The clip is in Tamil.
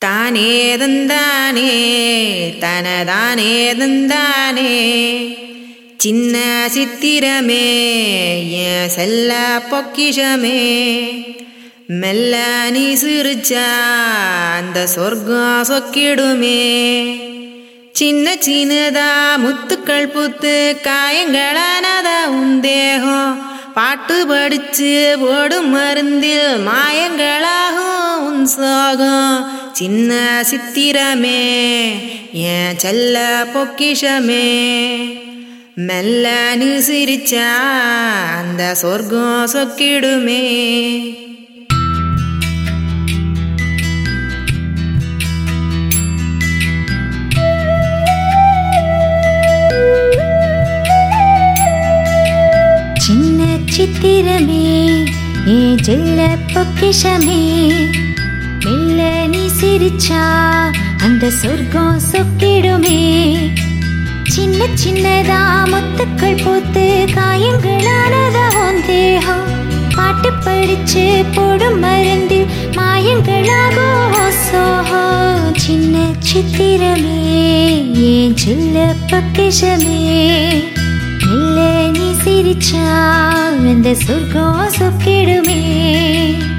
தானே தந்தானே தனதானே தந்தானே சின்ன சித்திரமே என் செல்ல பொக்கிஷமே மெல்ல நீ சிரிச்சா அந்த சொர்க்கம் சொக்கிடுமே சின்ன சின்னதா முத்துக்கள் புத்து காயங்களானதா உன் தேகம் பாட்டு படிச்சு போடும் மருந்தில் மாயங்களாகும் உன் சோகம் சின்ன சித்திரமே என் செல்ல பொக்கிஷமே மெல்ல நீ சிரிச்சா அந்த சொர்க்கம் சொக்கிடுமே சின்ன சித்திரமே ஏ ஜெல்ல பொக்கிஷமே மெல்ல நீ சிரிச்சா அந்த சொர்க்கம் சொக்கிடுமே சின்ன சின்னதா முத்துக்கள் பூத்து காயங்களானதா உன் தேகம் பாட்டு படிச்சு போடும் மருந்து மாயங்களாகும் சோஹோ சின்ன சித்திரமே ஏன் சில்ல பொக்கிஷமே மெல்ல நீ சிரிச்சா அந்த சொர்க்கம் சொக்கிடுமே